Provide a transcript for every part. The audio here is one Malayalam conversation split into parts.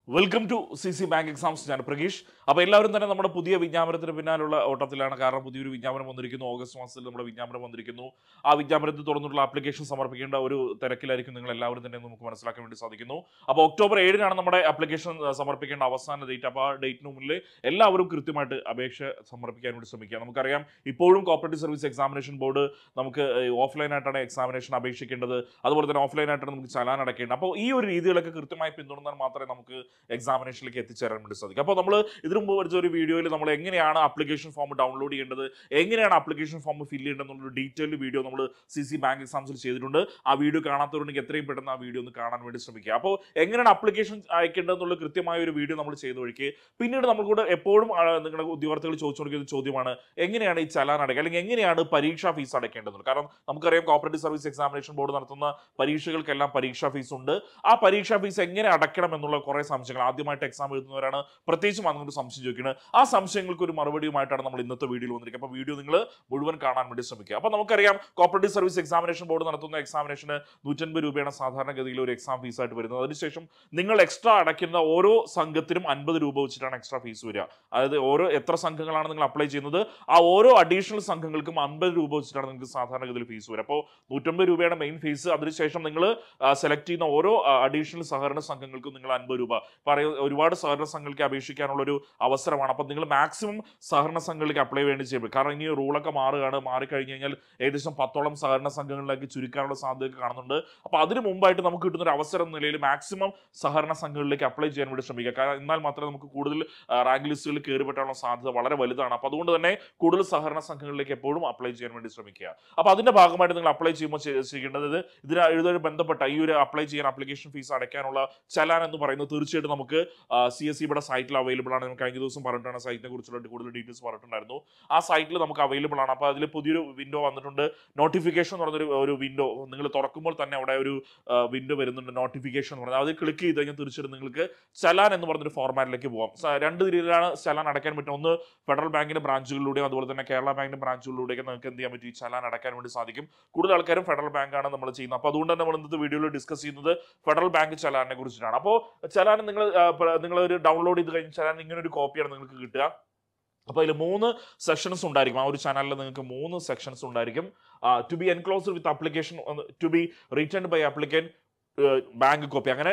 Welcome to C C bank exams ഞാൻ പ്രഗീഷ് അപ്പോൾ എല്ലാവരും തന്നെ നമ്മുടെ പുതിയ വിജ്ഞാപനത്തിന് പിന്നാലുള്ള ഓട്ടത്തിലാണ് കാരണം പുതിയൊരു വിജ്ഞാപനം വന്നിരിക്കുന്നു ഓഗസ്റ്റ് മാസത്തിൽ നമ്മുടെ വിജ്ഞാപനം വന്നിരിക്കുന്നു ആ വിജ്ഞാപനത്തിൽ തുറന്നിട്ടുള്ള ആപ്ലിക്കേഷൻ സമർപ്പിക്കേണ്ട ഒരു തിരക്കിലായിരിക്കും നിങ്ങൾ എല്ലാവരും തന്നെ നമുക്ക് മനസ്സിലാക്കാൻ വേണ്ടി സാധിക്കുന്നു അപ്പോൾ ഒക്ടോബർ ഏഴിനാണ് നമ്മുടെ ആപ്ലിക്കേഷൻ സമർപ്പിക്കേണ്ട അവസാന ഡേറ്റ് അപ്പോൾ ആ ഡേറ്റിന് മുന്നിൽ എല്ലാവരും കൃത്യമായിട്ട് അപേക്ഷ സമർപ്പിക്കാൻ വേണ്ടി ശ്രമിക്കുക നമുക്കറിയാം ഇപ്പോഴും കോപ്പറേറ്റീവ് സർവീസ് എക്സാമിനേഷൻ ബോർഡ് നമുക്ക് ഓഫ്ലൈൻ ആയിട്ടാണ് എക്സാമിനേഷൻ അപേക്ഷിക്കേണ്ടത് അതുപോലെ തന്നെ ഓഫ്ലൈൻ ആയിട്ടാണ് നമുക്ക് ചലാൻ അടയ്ക്കേണ്ടത് അപ്പോൾ ഈ ഒരു രീതികളൊക്കെ കൃത്യമായി പിന്തുടർന്നാൽ മാത്രമേ നമുക്ക് എക്സാമിനേഷനിലേക്ക് എത്തിച്ചേരാൻ വേണ്ടി സാധിക്കും അപ്പോൾ നമ്മൾ ഇതിനു മുമ്പ് പഠിച്ച ഒരു വീഡിയോയിൽ നമ്മൾ എങ്ങനെയാണ് ആപ്ലിക്കേഷൻ ഫോം ഡൗൺലോഡ് ചെയ്യേണ്ടത് എങ്ങനെയാണ് ആപ്ലിക്കേഷൻ ഫോം ഫില്ല് ചെയ്യേണ്ടത് എന്നുള്ളൊരു ഡീറ്റെയിൽഡ് വീഡിയോ നമ്മൾ സി സി ബാങ്ക് എക്സാംസിൽ ചെയ്തിട്ടുണ്ട് ആ വീഡിയോ കാണാത്തവരുണ്ടെങ്കിൽ എത്രയും പെട്ടെന്ന് ആ വീഡിയോ ഒന്ന് കാണാൻ വേണ്ടി ശ്രമിക്കുക അപ്പോൾ എങ്ങനെയാണ് ആപ്ലിക്കേഷൻ അയക്കേണ്ടത് എന്നുള്ള കൃത്യമായ ഒരു വീഡിയോ നമ്മൾ ചെയ്ത് വഴിക്ക് പിന്നീട് നമ്മൾക്കൂടെ എപ്പോഴും ആ, നിങ്ങളുടെ ഉദ്യോഗാർത്ഥികൾ ചോദിച്ചുകൊണ്ടിരിക്കുന്ന ചോദ്യമാണ് എങ്ങനെയാണ് ഈ ചലാൻ അടയ്ക്കുക അല്ലെങ്കിൽ എങ്ങനെയാണ് പരീക്ഷാ ഫീസ് അടയ്ക്കേണ്ടത് കാരണം നമുക്കറിയാം കോപ്പറേറ്റീവ് സർവീസ് എക്സാമിനേഷൻ ബോർഡ് നടത്തുന്ന പരീക്ഷകൾക്കെല്ലാം പരീക്ഷാ ഫീസ് ഉണ്ട് ആ പരീക്ഷാ ഫീസ് എങ്ങനെ അടയ്ക്കണം എന്നുള്ള കുറേ സംശയങ്ങൾ ആദ്യമായിട്ട് എക്സാം എഴുതുന്നവരാണ് പ്രത്യേകിച്ചും അതുകൊണ്ട് സംശയം ചോദിക്കുന്നത് ആ സംശയങ്ങൾക്ക് ഒരു മറുപടിയുമായിട്ടാണ് നമ്മൾ ഇന്നത്തെ വീഡിയോയിൽ വന്നിരിക്കുന്നത് അപ്പോൾ വീഡിയോ നിങ്ങൾ മുഴുവൻ കാണാൻ വേണ്ടി ശ്രമിക്കുക അപ്പോൾ നമുക്കറിയാം കോപ്പറേറ്റീവ് സർവീസ് എക്സാമിനേഷൻ ബോർഡ് നടത്തുന്ന എക്സാമിനേഷന് നൂറ്റൻപത് രൂപയാണ് സാധാരണഗതിയിൽ ഒരു എക്സാം ഫീസ് ആയിട്ട് വരുന്നത് അതിനുശേഷം നിങ്ങൾ എക്സ്ട്രാ അടയ്ക്കുന്ന ഓരോ സംഘത്തിനും അൻപത് രൂപ വെച്ചിട്ടാണ് എക്സ്ട്രാ ഫീസ് വരിക അതായത് ഓരോ എത്ര സംഘങ്ങളാണ് നിങ്ങൾ അപ്ലൈ ചെയ്യുന്നത് ആ ഓരോ അഡീഷണൽ സംഘങ്ങൾക്കും അൻപത് രൂപ വെച്ചിട്ടാണ് നിങ്ങൾക്ക് സാധാരണഗതിയിൽ ഫീസ് വരിക അപ്പോൾ നൂറ്റമ്പത് രൂപയാണ് മെയിൻ ഫീസ് അതിനുശേഷം നിങ്ങൾ സെലക്ട് ചെയ്യുന്ന ഓരോ അഡീഷണൽ സഹകരണ സംഘങ്ങൾക്കും നിങ്ങൾ അൻപത് രൂപ പറയ ഒരുപാട് സഹകരണ സംഘങ്ങൾക്ക് അപേക്ഷിക്കാനുള്ള ഒരു അവസരമാണ് അപ്പം നിങ്ങൾ മാക്സിമം സഹകരണ സംഘങ്ങൾക്ക് അപ്ലൈ വേണ്ടി ചെയ്യും കാരണം ഇനി റൂളൊക്കെ മാറുകയാണ് മാറിക്കഴിഞ്ഞ് കഴിഞ്ഞാൽ ഏകദേശം പത്തോളം സഹകരണ സംഘങ്ങളിലേക്ക് ചുരുക്കാനുള്ള സാധ്യത കാണുന്നുണ്ട് അപ്പോൾ അതിന് മുമ്പായിട്ട് നമുക്ക് കിട്ടുന്ന ഒരു അവസരം എന്ന നിലയിൽ മാക്സിമം സഹകരണ സംഘങ്ങളിലേക്ക് അപ്ലൈ ചെയ്യാൻ വേണ്ടി ശ്രമിക്കുക കാരണം എന്നാൽ മാത്രമേ നമുക്ക് കൂടുതൽ റാങ്ക് ലിസ്റ്റുകളിൽ കയറി പറ്റാനുള്ള സാധ്യത വളരെ വലുതാണ് അപ്പോൾ അതുകൊണ്ട് തന്നെ കൂടുതൽ സഹകരണ സംഘങ്ങളിലേക്ക് എപ്പോഴും അപ്ലൈ ചെയ്യാൻ വേണ്ടി ശ്രമിക്കുക അപ്പോൾ അതിന്റെ ഭാഗമായിട്ട് നിങ്ങൾ അപ്ലൈ ചെയ്യുമ്പോൾ ചെയ്- ചെയ്യേണ്ടത് ഇത് ഇതിന് ഇതുമായി ബന്ധപ്പെട്ട ഈ ഒരു അപ്ലൈ ചെയ്യാൻ ആപ്ലിക്കേഷൻ ഫീസ് അടയ്ക്കാനുള്ള ചലാൻ എന്ന് പറയുന്നത് തീർച്ചയായിട്ടും നമുക്ക് സി എസ് സിയുടെ സൈറ്റിൽ അവൈലബിൾ ആണ് നമുക്ക് കഴിഞ്ഞ ദിവസം പറഞ്ഞിട്ടാണ് സൈറ്റിനെ കുറിച്ചുള്ള കൂടുതൽ ഡീറ്റെയിൽസ് പറഞ്ഞിട്ടുണ്ടായിരുന്നു ആ സൈറ്റിൽ നമുക്ക് അവൈലബിൾ ആണ് അപ്പോൾ അതിൽ പുതിയൊരു വിൻഡോ വന്നിട്ടുണ്ട് നോട്ടിഫിക്കേഷൻ എന്ന് പറഞ്ഞൊരു ഒരു വിൻഡോ നിങ്ങൾ തുറക്കുമ്പോൾ തന്നെ അവിടെ ഒരു വിൻഡോ വരുന്നുണ്ട് നോട്ടിഫിക്കേഷൻ എന്ന് പറഞ്ഞാൽ അത് ക്ലിക്ക് ചെയ്ത് കഴിഞ്ഞാൽ തീർച്ചയായിട്ടും നിങ്ങൾക്ക് ചലാൻ എന്ന് പറഞ്ഞൊരു ഫോർമാറ്റിലേക്ക് പോകാം സ- രണ്ട് രീതിയിലാണ് ചലാൻ അടയ്ക്കാൻ പറ്റും ഒന്ന് ഫെഡറൽ ബാങ്കിന്റെ ബ്രാഞ്ചുകളിലൂടെയും അതുപോലെ തന്നെ കേരള ബാങ്കിന്റെ ബ്രാഞ്ചുകളിലൂടെയൊക്കെ നിങ്ങൾക്ക് എന്ത് ചെയ്യാൻ പറ്റും ഈ ചലാൻ അടയ്ക്കാൻ വേണ്ടി സാധിക്കും കൂടുതൽ ആൾക്കാരും ഫെഡറൽ ബാങ്കാണ് നമ്മൾ ചെയ്യുന്നത് അപ്പോൾ അതുകൊണ്ട് തന്നെ നമ്മൾ ഇന്നത്തെ വീഡിയോയിൽ ഡിസ്കസ് ചെയ്യുന്നത് ഫെഡറൽ ബാങ്ക് ചലാനെ കുറിച്ചിട്ടാണ് അപ്പോൾ ചലാൻ നിങ്ങൾ നിങ്ങൾ ഒരു ഡൗൺലോഡ് ചെയ്ത് കഴിഞ്ഞ ചലാൻ ഇങ്ങനെ ഒരു കോപ്പിയാണ് നിങ്ങൾക്ക് കിട്ടുക അപ്പോൾ അതിൽ മൂന്ന് സെക്ഷൻസ് ഉണ്ടായിരിക്കും ആ ഒരു ചാനലിൽ നിങ്ങൾക്ക് മൂന്ന് സെക്ഷൻസ് ഉണ്ടായിരിക്കും to be enclosed with application to be return by applicant bank copy അങ്ങനെ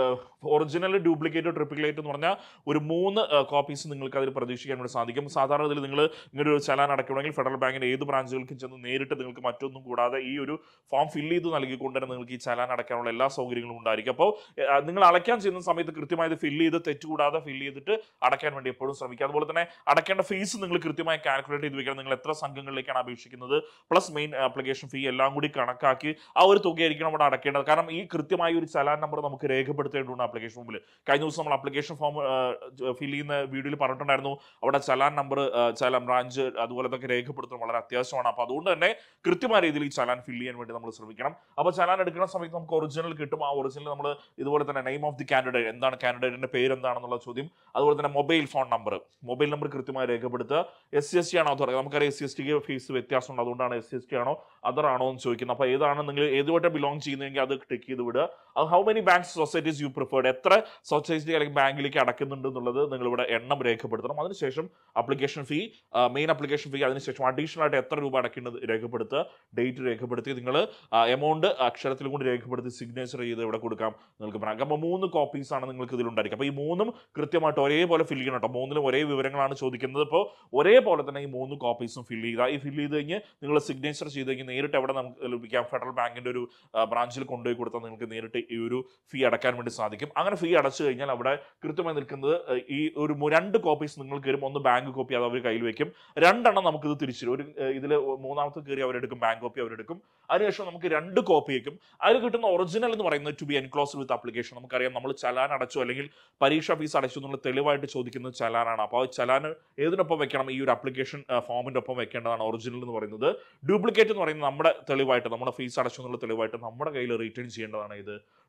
ഒറിജിനൽ ഡ്യൂപ്ലിക്കേറ്റ് ട്രിപ്പിക്കുലേറ്റ് എന്ന് പറഞ്ഞാൽ ഒരു മൂന്ന് കോപ്പീസ് നിങ്ങൾക്ക് അതിൽ പ്രതീക്ഷിക്കാൻ വേണ്ടി സാധിക്കും സാധാരണ ഇതിൽ നിങ്ങൾ ഇങ്ങനെ ഒരു ചലാൻ അടയ്ക്കണമെങ്കിൽ ഫെഡറൽ ബാങ്കിന്റെ ഏത് ബ്രാഞ്ചുകൾക്കും ചെന്ന് നേരിട്ട് നിങ്ങൾക്ക് മറ്റൊന്നും കൂടാതെ ഈ ഒരു ഫോം ഫില്ല് ചെയ്ത് നൽകിക്കൊണ്ട് തന്നെ നിങ്ങൾക്ക് ഈ ചലാൻ അടയ്ക്കാനുള്ള എല്ലാ സൗകര്യങ്ങളും ഉണ്ടായിരിക്കും അപ്പോൾ ഏഹ്, നിങ്ങൾ അടയ്ക്കാൻ ചെയ്യുന്ന സമയത്ത് കൃത്യമായി ഇത് ഫില്ല് ചെയ്ത് തെറ്റുകൂടാതെ ഫില്ല് ചെയ്തിട്ട് അടയ്ക്കാൻ വേണ്ടി എപ്പോഴും ശ്രമിക്കുക അതുപോലെ തന്നെ അടയ്ക്കേണ്ട ഫീസ് നിങ്ങൾ കൃത്യമായി കാൽക്കുലേറ്റ് ചെയ്ത് വെക്കണം നിങ്ങൾ എത്ര സംഘങ്ങളിലേക്കാണ് അപേക്ഷിക്കുന്നത് പ്ലസ് മെയിൻ ആപ്ലിക്കേഷൻ ഫീ എല്ലാം കൂടി കണക്കാക്കി ആ ഒരു തുകയായിരിക്കണം അവിടെ അടയ്ക്കേണ്ടത് കാരണം ഈ കൃത്യമായ ഒരു ചലാൻ നമ്പർ നമുക്ക് രേഖപ്പെടുത്തേണ്ടതുണ്ട് ആപ്ലിക്കേഷൻ ഫോമിൽ കഴിഞ്ഞ ദിവസം നമ്മൾ ആപ്ലിക്കേഷൻ ഫോം ഫില്ല് ചെയ്യുന്ന വീഡിയോയിൽ പറഞ്ഞിട്ടുണ്ടായിരുന്നു അവിടെ ചലാൻ നമ്പർ ചലാൻ ബ്രാഞ്ച് അതുപോലെ തന്നെ രേഖപ്പെടുത്തുന്നത് വളരെ അത്യാവശ്യമാണ് അപ്പോൾ അതുകൊണ്ട് തന്നെ കൃത്യമായ രീതിയിൽ ഈ ചലാൻ ഫില്ല് ചെയ്യാൻ വേണ്ടി നമ്മൾ ശ്രമിക്കണം അപ്പോൾ ചലാൻ എടുക്കുന്ന സമയത്ത് നമുക്ക് ഒറിജിനൽ കിട്ടും ആ ഒറിജിനൽ നമ്മൾ ഇതുപോലെ തന്നെ നെയിം ഓഫ് ദി കാൻഡിഡേറ്റ് എന്താണ് കാൻഡിഡേറ്റിന്റെ പേര് എന്താണെന്നുള്ള ചോദ്യം അതുപോലെ തന്നെ mobile phone number mobile number കൃത്യമായി രേഖപ്പെടുത്തുക എസ് സി എസ് ടി ആണോ അതോ നമുക്കറിയാം എസ് സി എസ് ടിക്ക് ഫീസ് വ്യത്യാസമുണ്ട് അതുകൊണ്ടാണ് എസ് സി എസ് ടി ആണോ അതർ ആണോ എന്ന് ചോദിക്കുന്നത് അപ്പോൾ ഏതാണ് നിങ്ങൾ ഏതുമായിട്ട് ബിലോങ് ചെയ്യുന്നതെങ്കിൽ അത് ടിക്ക് ചെയ്ത് വിടുക അത് how many bank societies you preferred എത്ര സൊസൈറ്റി അല്ലെങ്കിൽ ബാങ്കിലേക്ക് അടക്കുന്നുണ്ട് എന്നുള്ളത് നിങ്ങൾ ഇവിടെ എണ്ണം രേഖപ്പെടുത്തണം അതിനുശേഷം application fee main application fee അതിനുശേഷം അഡീഷണൽ ആയിട്ട് എത്ര രൂപ അടയ്ക്കേണ്ടത് രേഖപ്പെടുത്തുക ഡേറ്റ് രേഖപ്പെടുത്തി നിങ്ങൾ എമൗണ്ട് അക്ഷരത്തിൽ കൂടി രേഖപ്പെടുത്തി സിഗ്നേച്ചർ ചെയ്ത് ഇവിടെ കൊടുക്കാം നിങ്ങൾക്ക് പറയാം അപ്പോൾ മൂന്ന് കോപ്പീസ് ആണ് നിങ്ങൾക്ക് ഇതിലുണ്ടായിരിക്കും അപ്പോൾ ഈ മൂന്നും കൃത്യമായിട്ട് ഒരേപോലെ ഫില്ല് ചെയ്യണം കേട്ടോ മൂന്നിലും ഒരേ വിവരങ്ങളാണ് ചോദിക്കുന്നത് അപ്പോൾ ഒരേപോലെ തന്നെ ഈ മൂന്ന് കോപ്പീസും ഫില്ല് ചെയ്യുക ഈ ഫില്ല് ചെയ്ത് കഴിഞ്ഞ് നിങ്ങൾ സിഗ്നേച്ചർ ചെയ്ത് കഴിഞ്ഞ് നേരിട്ട് എവിടെ നമുക്ക് ലഭിക്കാം ഫെഡറൽ ബാങ്കിന്റെ ഒരു ബ്രാഞ്ചിൽ കൊണ്ടുപോയി കൊടുത്താൽ നിങ്ങൾക്ക് നേരിട്ട് ഈ ഒരു ഫീ അടക്കാൻ വേണ്ടി സാധിക്കും അങ്ങനെ ഫീ അടച്ചു കഴിഞ്ഞാൽ അവിടെ കൃത്യമായി നിൽക്കുന്നത് ഏഹ്, ഈ ഒരു മു- രണ്ട് കോപ്പീസ് നിങ്ങൾക്ക് വരും ഒന്ന് ബാങ്ക് കോപ്പി അത് അവർ കയ്യിൽ വെക്കും രണ്ടെണ്ണം നമുക്കിത് തിരിച്ചു തരും. ഒരു ഇതിൽ മൂന്നാമത്തെ കയറി അവരെടുക്കും ബാങ്ക് കോപ്പി അവരെടുക്കും അതിനുശേഷം നമുക്ക് രണ്ട് കോപ്പി വയ്ക്കും അതിൽ കിട്ടുന്ന ഒറിജിനൽ എന്ന് പറയുന്നത് to be enclose with application നമുക്കറിയാം നമ്മൾ ചലാൻ അടച്ചു അല്ലെങ്കിൽ പരീക്ഷാ ഫീസ് അടച്ചു എന്നുള്ള തെളിവായിട്ട് ചോദിക്കുന്നത് ചലാനാണ് അപ്പോൾ ആ ചലാൻ ഏതിനൊപ്പം വെക്കണം ഈ ഒരു ആപ്ലിക്കേഷൻ ഫോമിന്റെ ഒപ്പം വെക്കേണ്ടതാണ് ഒറിജിനൽ എന്ന് പറയുന്നത് ഡ്യൂപ്ലിക്കേറ്റ് എന്ന് പറയുന്നത് നമ്മുടെ തെളിവായിട്ട് നമ്മുടെ ഫീസ് അടച്ചു എന്നുള്ള തെളിവായിട്ട് നമ്മുടെ കയ്യിൽ റിട്ടേൺ ചെയ്യേണ്ടതാണ് ഇത്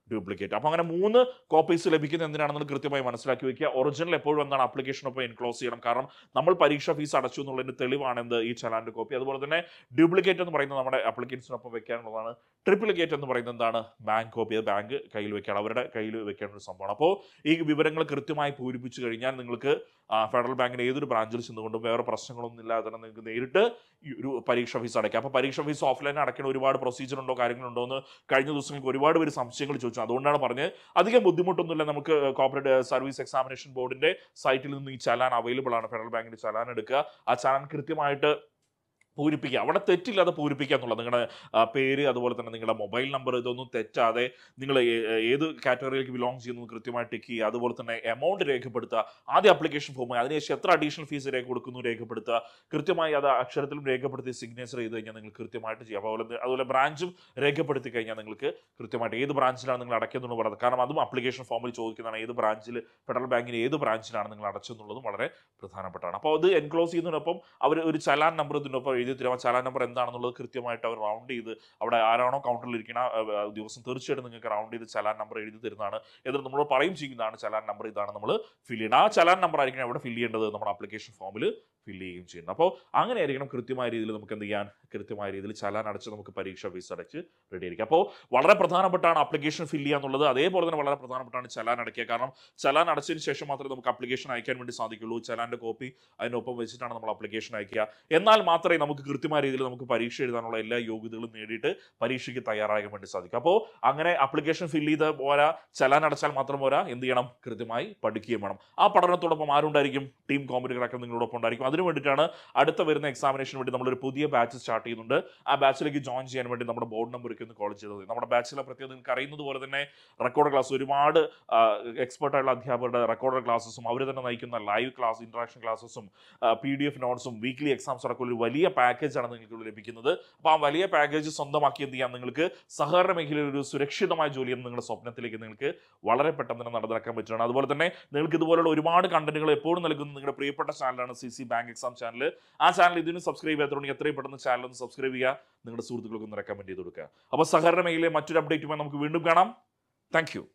ഡ്യൂപ്ലിക്കേറ്റ് അപ്പോൾ അങ്ങനെ മൂന്ന് കോപ്പീസ് ലഭിക്കുന്നത് എന്തിനാണെന്ന് കൃത്യമായി മനസ്സിലാക്കി വെക്കുക ഒറിജിനൽ എപ്പോഴും എന്താണ് ആപ്ലിക്കേഷനൊപ്പം എൻക്ലോസ് ചെയ്യണം കാരണം നമ്മൾ പരീക്ഷ ഫീസ് അടച്ചു എന്നുള്ളതിന്റെ തെളിവാണ് എന്ത് ഈ ചലാൻ്റെ കോപ്പി അതുപോലെ തന്നെ ഡ്യൂപ്ലിക്കേറ്റ് എന്ന് പറയുന്നത് നമ്മുടെ അപ്ലിക്കൻസിനൊപ്പം വെക്കാനുള്ളതാണ് ട്രിപ്ലിക്കേറ്റ് എന്ന് പറയുന്നത് എന്താണ് ബാങ്ക് കോപ്പി അത് ബാങ്ക് കയ്യിൽ വെക്കണം അവരുടെ കയ്യിൽ വെക്കേണ്ട ഒരു സംഭവമാണ് അപ്പോൾ ഈ വിവരങ്ങൾ കൃത്യമായി പൂരിപ്പിച്ചു കഴിഞ്ഞാൽ നിങ്ങൾക്ക് ആ, ഫെഡറൽ ബാങ്കിന് ഏതൊരു ബ്രാഞ്ചിൽ ചെന്നുകൊണ്ടും വേറെ പ്രശ്നങ്ങളൊന്നും ഇല്ലാതെ തന്നെ നിങ്ങൾക്ക് നേരിട്ട് ഈ ഒരു പരീക്ഷ ഫീസ് അടയ്ക്കാം അപ്പോൾ പരീക്ഷ ഫീസ് ഓഫ്ലൈൻ അടയ്ക്കുന്ന ഒരുപാട് പ്രൊസീജിയർ ഉണ്ടോ കാര്യങ്ങളുണ്ടോ എന്ന് കഴിഞ്ഞ ദിവസങ്ങൾക്ക് ഒരുപാട് പേര് സംശയങ്ങൾ ചോദിച്ചു അതുകൊണ്ടാണ് പറഞ്ഞത് അധികം ബുദ്ധിമുട്ടൊന്നുമില്ല നമുക്ക് കോർപ്പറേറ്റ് സർവീസ് എക്സാമിനേഷൻ ബോർഡിന്റെ സൈറ്റിൽ നിന്ന് ഈ ചലാൻ അവൈലബിൾ ആണ് ഫെഡറൽ ബാങ്കിന്റെ ചലാൻ എടുക്കുക ആ ചലാൻ കൃത്യമായിട്ട് പൂരിപ്പിക്കുക അവിടെ തെറ്റില്ലാതെ പൂരിപ്പിക്കുക എന്നുള്ളത് നിങ്ങളുടെ ആ, പേര് അതുപോലെ തന്നെ നിങ്ങളുടെ മൊബൈൽ നമ്പർ ഇതൊന്നും തെറ്റാതെ നിങ്ങൾ ഏത് കാറ്റഗറിയിലേക്ക് ബിലോങ് ചെയ്യുന്നത് കൃത്യമായി ടിക്ക് ചെയ്യുക അതുപോലെ തന്നെ എമൗണ്ട് രേഖപ്പെടുത്തുക ആദ്യ ആപ്ലിക്കേഷൻ ഫോം അതിനുശേഷം എത്ര അഡീഷണൽ ഫീസ് രേഖ കൊടുക്കുന്നു രേഖപ്പെടുത്തുക കൃത്യമായി അത് അക്ഷരത്തിലും രേഖപ്പെടുത്തി സിഗ്നേച്ചർ ചെയ്ത് കഴിഞ്ഞാൽ നിങ്ങൾ കൃത്യമായിട്ട് ചെയ്യുക അതുപോലെ തന്നെ- അതുപോലെ ബ്രാഞ്ചും രേഖപ്പെടുത്തി കഴിഞ്ഞാൽ നിങ്ങൾക്ക് കൃത്യമായിട്ട് ഏത് ബ്രാഞ്ചിലാണ് നിങ്ങൾ അടയ്ക്കുന്നുള്ളത് പറയുന്നത് കാരണം അതും ആപ്ലിക്കേഷൻ ഫോമിൽ ചോദിക്കുന്നതാണ് ഏത് ബ്രാഞ്ചിൽ ഫെഡറൽ ബാങ്കിന് ഏത് ബ്രാഞ്ചിലാണ് നിങ്ങൾ അടച്ചെന്നുള്ളതും വളരെ പ്രധാനപ്പെട്ടാണ് അപ്പോൾ അത് എൻക്ലോസ് ചെയ്യുന്നതിനൊപ്പം അവർ ഒരു ചലാൻ നമ്പർ ഇതിനൊപ്പം എഴുതി തരും ആ ചലാൻ നമ്പർ എന്താണെന്നുള്ളത് കൃത്യമായിട്ട് അവർ റൗണ്ട് ചെയ്ത് അവിടെ ആരാണോ കൗണ്ടറിൽ ഇരിക്കുന്ന ആ, ആ, ദിവസം തീർച്ചയായിട്ടും നിങ്ങൾക്ക് റൗണ്ട് ചെയ്ത് ചലാൻ നമ്പർ എഴുതി തരുന്നതാണ് എന്നിട്ട് നമ്മൾ പറയും ചെയ്യുന്നതാണ് ചലാൻ നമ്പർ ഇതാണ് നമ്മൾ ഫില്ല് ചെയ്യുന്നത് ആ ചലാൻ നമ്പർ ആയിരിക്കണം അവിടെ ഫില്ല് ചെയ്യേണ്ടത് നമ്മുടെ ആപ്ലിക്കേഷൻ ഫോമിൽ ഫില്ല് ചെയ്യുകയും ചെയ്യുന്നത് അപ്പോൾ അങ്ങനെ ആയിരിക്കണം കൃത്യമായ രീതിയിൽ നമുക്ക് എന്ത് ചെയ്യാൻ കൃത്യമായ രീതിയിൽ ചലാൻ അടച്ച് നമുക്ക് പരീക്ഷ ഫീസ് അടച്ച് റെഡി ആയിരിക്കും അപ്പോൾ വളരെ പ്രധാനപ്പെട്ടാണ് ആപ്ലിക്കേഷൻ ഫില്ല് ചെയ്യുക എന്നുള്ളത് അതേപോലെ തന്നെ വളരെ പ്രധാനപ്പെട്ടാണ് ചലാൻ അടയ്ക്കുക കാരണം ചലാൻ അടച്ചതിന് ശേഷം മാത്രമേ നമുക്ക് ആപ്ലിക്കേഷൻ അയക്കാൻ വേണ്ടി സാധിക്കുള്ളൂ ചലാൻ്റെ കോപ്പി അതിനൊപ്പം വെച്ചിട്ടാണ് നമ്മൾ ആപ്ലിക്കേഷൻ അയക്കുക എന്നാൽ മാത്രമേ നമുക്ക് കൃത്യമായ രീതിയിൽ നമുക്ക് പരീക്ഷ എഴുതാനുള്ള എല്ലാ യോഗ്യതകളും നേടിയിട്ട് പരീക്ഷയ്ക്ക് തയ്യാറാകാൻ വേണ്ടി സാധിക്കും അപ്പോൾ അങ്ങനെ ആപ്ലിക്കേഷൻ ഫില്ല് ചെയ്ത് പോരാ ചലാൻ അടച്ചാൽ മാത്രം പോരാ എന്ത് ചെയ്യണം കൃത്യമായി പഠിക്കുകയും വേണം ആ പഠനത്തോടൊപ്പം ആരുണ്ടായിരിക്കും ടീം കോമ്പറ്റികളൊക്കെ നിങ്ങളോടൊപ്പം ഉണ്ടായിരിക്കും അതിനു വേണ്ടിയിട്ടാണ് അടുത്ത വരുന്ന എക്സാമിനേഷന് വേണ്ടി നമ്മളൊരു പുതിയ ബാച്ച് സ്റ്റാർട്ട് ചെയ്യുന്നുണ്ട് ആ ബാച്ചിലേക്ക് ജോയിൻ ചെയ്യാൻ വേണ്ടി നമ്മുടെ ബോർഡ് നമ്പർക്ക് ഒന്ന് കോൾ ചെയ്തത് മതി. നമ്മുടെ ബാച്ചിലെ പ്രത്യേകത നിങ്ങൾക്ക് അറിയുന്നത് പോലെ തന്നെ റെക്കോർഡ് ക്ലാസ് ഒരുപാട് എക്സ്പെർട്ട് ആയിട്ടുള്ള അധ്യാപകരുടെ റെക്കോർഡ് ക്ലാസ്സസും അവർ തന്നെ നയിക്കുന്ന ലൈവ് ക്ലാസ് ഇന്ററാക്ഷൻ ക്ലാസ്സസും പി ഡി എഫ് നോട്ട്സും വീക്ക്ലി എക്സാംസ് അടക്കം ഒരു വലിയ പാക്കേജാണ് നിങ്ങൾക്ക് ലഭിക്കുന്നത് അപ്പോൾ ആ വലിയ പാക്കേജ് സ്വന്തമാക്കി എന്ത് ചെയ്യാം നിങ്ങൾക്ക് സഹകരണ മേഖലയിൽ ഒരു സുരക്ഷിതമായ ജോലി എന്ന നിങ്ങളുടെ സ്വപ്നത്തിലേക്ക് നിങ്ങൾക്ക് വളരെ പെട്ടെന്ന് തന്നെ നടന്നിറക്കാൻ പറ്റുകയാണ് അതുപോലെ തന്നെ നിങ്ങൾക്ക് ഇതുപോലുള്ള ഒരുപാട് കണ്ടന്റുകൾ എപ്പോഴും നൽകുന്ന നിങ്ങളുടെ പ്രിയപ്പെട്ട ചാനലാണ് C C bank exam channel ആ ചാനൽ ഇതിന് സബ്സ്ക്രൈബ് ചെയ്യാത്തതുകൊണ്ട് എത്രയും പെട്ടെന്ന് ചാനൽ ഒന്ന് സബ്സ്ക്രൈബ് ചെയ്യുക നിങ്ങളുടെ സുഹൃത്തുക്കൾക്ക് ഒന്ന് റെക്കമെൻഡ് ചെയ്ത് കൊടുക്കുക അപ്പോൾ സഹകരണ മേഖലയിലെ മറ്റൊരു അപ്ഡേറ്റുമായി നമുക്ക് വീണ്ടും കാണാം താങ്ക്